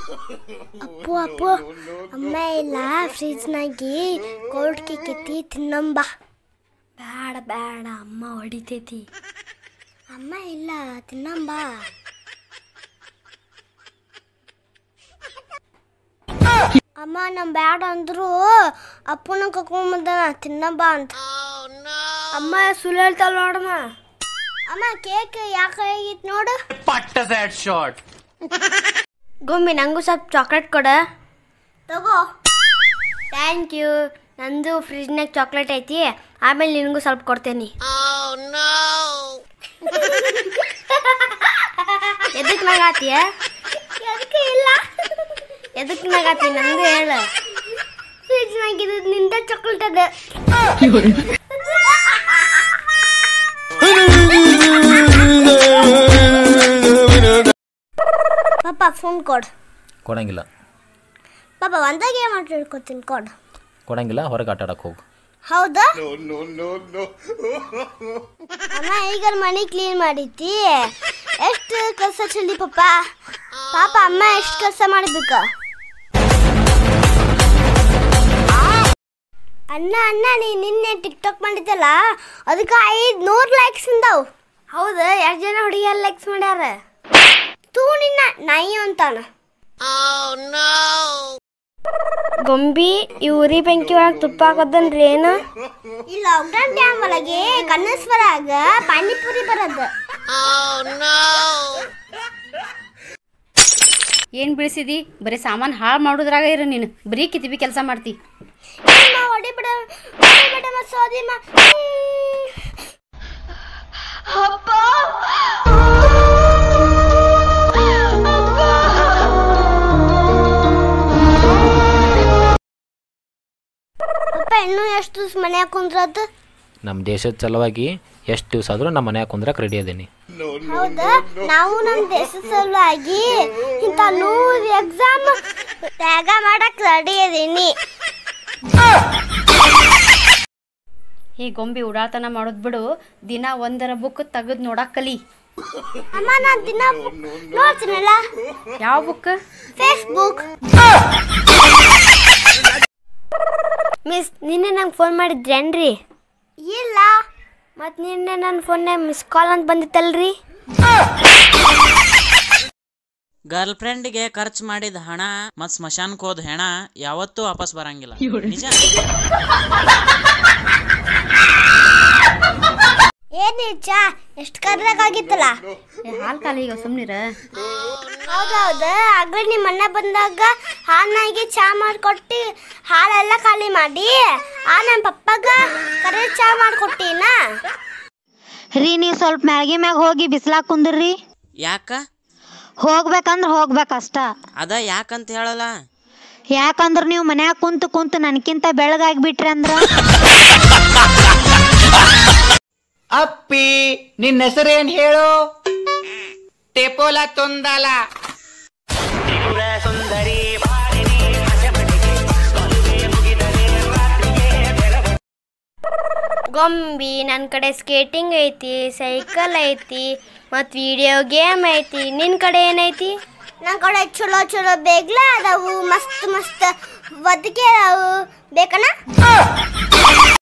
ಅಪ್ಪು ಅಪ್ಪು ಅಮ್ಮ ಇಲ್ಲ ಫ್ರಿಜ್ನಾಗಿ cold cake ಐತಿ ತಿನ್ನಂಬ ಬೇಡ ಬೇಡ ಅಮ್ಮ ಹೊಡಿತೈತಿ ಅಮ್ಮ ಇಲ್ಲ ತಿನ್ನಂಬ ಅಮ್ಮ ನಮ್ ಬ್ಯಾಡ ಅಂದ್ರು ಅಪ್ಪನ ಕರ್ಕೊಂಬಂದನ ತಿನ್ನಂಬ ಅಂತ ಅಮ್ಮ ಸುಳ್ಳು ಹೇಳ್ತಾಳ ನೋಡಮ್ಮ ಅಮ್ಮ ಕೇಕ್ ಯಾಕೆ ಆಗಿತ್ತು ನೋಡು Puttas that shot. ಗೊಂಬಿ ನಂಗೂ ಸ್ವಲ್ಪ ಚಾಕ್ಲೇಟ್ ಕೊಡ ತಗೋ ಥ್ಯಾಂಕ್ ಯು ನಂದು ಫ್ರಿಜ್ನಾಗ ಚಾಕ್ಲೇಟ್ ಐತಿ ಆಮೇಲೆ ನಿನಗೂ ಸ್ವಲ್ಪ ಕೊಡ್ತೇನೆ ಎದಕ್ ನಗಾತಿಯ ಅದಕ್ಕೆ ಇಲ್ಲ ಎದಕ್ ನಗಾತಿ ನಂದು ಹೇಳ ಫ್ರಿಜ್ನಾಗಿದ್ದು ನಿಂದ ಚಾಕ್ಲೇಟ್ ಅದ ಪಾಪ ಫೋನ್ ಕೊಡು ಕೊಡಂಗಿಲ್ಲ ಪಾಪ ಒಂದಾಗೆ ಮಾತಾಡ್ಕೊತೀನಿ ಕೊಡು ಕೊಡಂಗಿಲ್ಲ ಹೊರಗೆ ಆಟ ಆಡಕ್ಕೆ ಹೋಗು ಹೌದಾ ಅಮ್ಮ ಈಗ ಮನೆ ಕ್ಲೀನ್ ಮಾಡಿತಿ ಎಷ್ಟು ಕೆಲಸ ಚಲಿ ಪಾಪ ಪಾಪ ಅಮ್ಮ ಎಷ್ಟು ಕೆಲಸ ಮಾಡ್ಬೇಕ ಅಣ್ಣ ಅಣ್ಣ ನೀ ನಿನ್ನೆ ಟಿಕ್ ಟಾಕ್ ಮಾಡಿದ್ದಲ್ಲ ಅದಕ್ಕೆ ಐದು ನೂರು ಲೈಕ್ಸ್ ಇಂದಾವ್ ಹೌದಾ ಎಷ್ಟು ಜನ ಹುಡುಗಿಯರ್ ಲೈಕ್ಸ್ ಮಾಡ್ಯಾರ ತೂ ನಿನ್ನ ನಾಯಿ ಅಂತಾನ ಗೊಂಬಿ ಈ ಉರಿ ಬೆಂಕಿ ಒಳಗೆ ತುಪ್ಪ ಹಾಕೋದನ್ರಿ ಏನು ಈ ಲಾಕ್ಡೌನ್ ಟೈಮ್ ಒಳಗೆ ಕನ್ನಸ್ವರಾಗ ಪಾನಿಪುರಿ ಬರೋದು ಏನು ಬಿಡಿಸಿದಿ ಬರೀ ಸಾಮಾನು ಹಾಳು ಮಾಡೋದ್ರಾಗ ಇರು ನೀನು ಬರೀ ಕಿತಿಬಿ ಕೆಲಸ ಮಾಡ್ತಿ ಅಮ್ಮ ಹೊಡಿಬಿಡ ಹೊಡಿಬಿಡ ಮಸೋದಿ ಮ ಅಪ್ಪ ಇನ್ನೂ ಎಷ್ಟು ದಿವಸ ಮನ್ಯಾಗ ಕುಂದ್ರದ್ದು ನಮ್ಮ ದೇಶದ ಸಲುವಾಗಿ ಎಷ್ಟು ದಿವಸ ಆದರೂ ನಮ್ಮ ಮನ್ಯಾಗ ಕುಂದ್ರಕ್ಕೆ ರೆಡಿ ಅದೀನಿ ಹೌದಾ ನಾವು ನಮ್ಮ ದೇಶದ ಸಲುವಾಗಿ ಇಂಥ ನೂರು ಎಕ್ಸಾಮ್ ತ್ಯಾಗ ಮಾಡಕ್ ರೆಡಿ ಇದೀನಿ ಏ ಗೊಂಬಿ ಉಡಾತನ ಮಾಡೋದು ಬಿಡು ದಿನ ಒಂದರ ಬುಕ್ ತೆಗೆದು ನೋಡಕ್ ಕಲಿ ಅಮ್ಮ ನಾನು ದಿನ ನೋಡ್ತೀನಲ್ಲ ಯಾವ ಬುಕ್ ಫೇಸ್ಬುಕ್ ಮಿಸ್ ನಿನ್ನೆ ನಂಗೆ ಫೋನ್ ಮಾಡಿದ್ರೇನ್ರಿ ಇಲ್ಲ ಮತ್ತು ನಿನ್ನೆ ನನ್ನ ಫೋನ್ಯಾಗ ಮಿಸ್ ಕಾಲ್ ಅಂತ ಬಂದಿತ್ತಲ್ರಿ ಗರ್ಲ್ ಫ್ರೆಂಡ್ಗೆ ಖರ್ಚು ಮಾಡಿದ ಹಣ ಮತ್ ಸ್ಮಶಾನಕ್ಕೆ ಹೋದ ಹೆಣ ಯಾವತ್ತೂ ವಾಪಸ್ ಬರಂಗಿಲ್ಲ ನಿಜ ಏನ್ ಚಾ ಎಷ್ಟು ಕರ್ರಾಗಿತ್ತಲ್ಲ ಏ ಹಾಲು ಖಾಲಿ ಈಗ ಸುಮ್ನಿರ ಹೌದೌದು ಆಗ್ಲೇ ನಿಮ್ಮ ಅಣ್ಣ ಬಂದಾಗ ಹಾನಾಗಿ ಚಾ ಮಾಡಿಕೊಟ್ಟು ಹಾಲೆಲ್ಲ ಖಾಲಿ ಮಾಡಿ ಆ ನಮ್ಮ ಪಪ್ಪಗ ಕರೆ ಚಾ ಮಾಡಿಕೊಟ್ಟಿನ ರೀ ನೀವು ಸ್ವಲ್ಪ ಮ್ಯಾಳ್ಗಿ ಮ್ಯಾಗ ಹೋಗಿ ಬಿಸ್ಲಾಗ ಕುಂದ್ರಿ ಯಾಕ ಹೋಗ್ಬೇಕಂದ್ರ ಹೋಗ್ಬೇಕಷ್ಟ ಅದ ಯಾಕಂತ ಹೇಳಲ್ಲ ಯಾಕಂದ್ರ ನೀವು ಮನ್ಯಾಗ ಕುಂತು ಕುಂತು ನನ್ಕಿಂತ ಬೆಳಗಾಗ್ಬಿಟ್ರಿ ಅಂದ್ರ ಅಪ್ಪಿ ನಿನ್ನ ಹೆಸರೇನ್ ಹೇಳು ಟೆಪೋಲ ತೊಂದಲ ಗೊಂಬಿ ನನ್ನ ಕಡೆ ಸ್ಕೇಟಿಂಗ್ ಐತಿ ಸೈಕಲ್ ಐತಿ ಮತ್ತು ವಿಡಿಯೋ ಗೇಮ್ ಐತಿ ನಿನ್ನ ಕಡೆ ಏನೈತಿ ನನ್ನ ಕಡೆ ಚಲೋ ಚಲೋ ಬೇಗ್ಲ ಅದಾವು ಮಸ್ತ್ ಮಸ್ತ್ ಒದಕೆ ಅದಾವು ಬೇಕನ